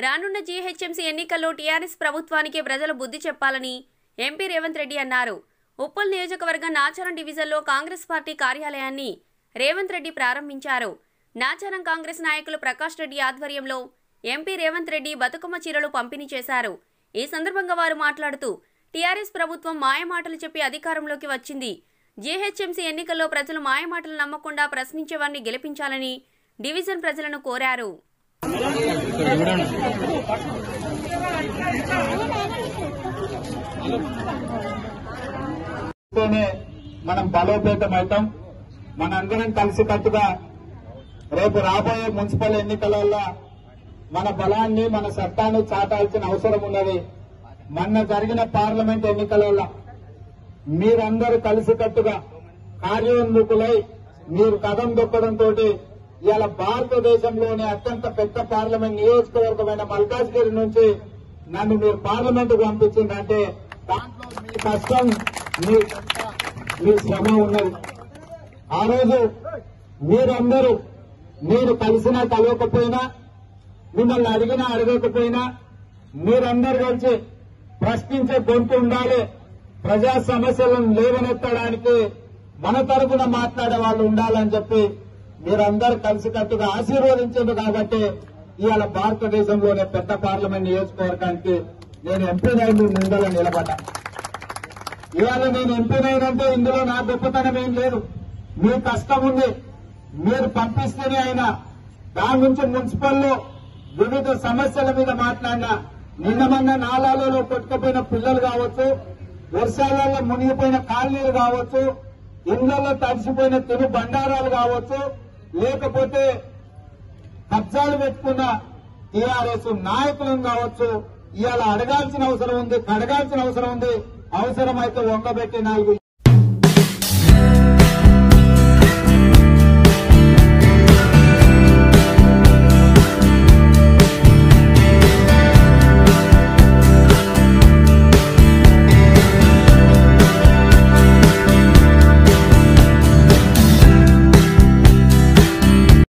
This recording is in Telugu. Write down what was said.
రానున్న జీహెచ్ఎంసీ ఎన్నికల్లో టీఆర్ఎస్ ప్రభుత్వానికి ప్రజలు బుద్ధి చెప్పాలని ఎంపీ రేవంత్ రెడ్డి అన్నారు ఉప్పల్ నియోజకవర్గం నాచారం డివిజన్లో కాంగ్రెస్ పార్టీ కార్యాలయాన్ని రేవంత్ రెడ్డి ప్రారంభించారు నాచారం కాంగ్రెస్ నాయకులు ప్రకాష్ రెడ్డి ఆధ్వర్యంలో ఎంపీ రేవంత్ రెడ్డి బతుకమ్మ చీరలు పంపిణీ చేశారు ఈ సందర్భంగా వారు మాట్లాడుతూ టీఆర్ఎస్ ప్రభుత్వం మాయమాటలు చెప్పి అధికారంలోకి వచ్చింది జీహెచ్ఎంసీ ఎన్నికల్లో ప్రజలు మాయమాటలు నమ్మకుండా ప్రశ్నించేవారిని గెలిపించాలని డివిజన్ ప్రజలను కోరారు తోనే మనం బలోపేతం అవుతాం మనందరం కలిసికట్టుగా రేపు రాబోయే మున్సిపల్ ఎన్నికలలో మన బలాన్ని మన సత్తాన్ని చాటాల్సిన అవసరం ఉన్నది మొన్న జరిగిన పార్లమెంట్ ఎన్నికలలో మీరందరూ కలిసికట్టుగా కార్యోన్ముఖులై మీరు కథం దొక్కడంతో ఇవాళ భారతదేశంలోనే అత్యంత పెద్ద పార్లమెంట్ నియోజకవర్గమైన మల్కాజ్గిరి నుంచి నన్ను మీరు పార్లమెంట్ పంపించిందంటే దాంట్లో మీ కష్టం మీ మీ శ్రమ ఉన్నది ఆ రోజు మీరందరూ మీరు కలిసినా కలవకపోయినా మిమ్మల్ని అడిగినా అడగకపోయినా మీరందరూ కలిసి ప్రశ్నించే గొంతు ఉండాలి ప్రజా సమస్యలను లేవనెత్తడానికి మన తరపున మాట్లాడే వాళ్ళు ఉండాలని చెప్పి మీరందరూ కలిసికట్టుగా ఆశీర్వదించారు కాబట్టి ఇవాళ భారతదేశంలోనే పెద్ద పార్లమెంట్ నియోజకవర్గానికి నేను ఎంపీనైంది ముందర నిలబడ్డా ఇవాళ నేను ఎంపీనైనంటే ఇందులో నా గొప్పతనం ఏం లేదు మీ కష్టం ఉంది మీరు పంపిస్తేనే అయినా దాని నుంచి మున్సిపల్లో వివిధ సమస్యల మీద మాట్లాడినా నిన్న మొన్న నాలాలలో కొట్టుకుపోయిన పిల్లలు కావచ్చు వర్షాలలో మునిగిపోయిన కాలనీలు కావచ్చు ఇళ్లలో తడిసిపోయిన తిరు బండారాలు కావచ్చు లేకపోతే కబ్జాలు పెట్టుకున్న టీఆర్ఎస్ నాయకులను కావచ్చు ఇవాళ అడగాల్సిన అవసరం ఉంది కడగాల్సిన అవసరం ఉంది అవసరమైతే వంగబెట్టి నాలుగు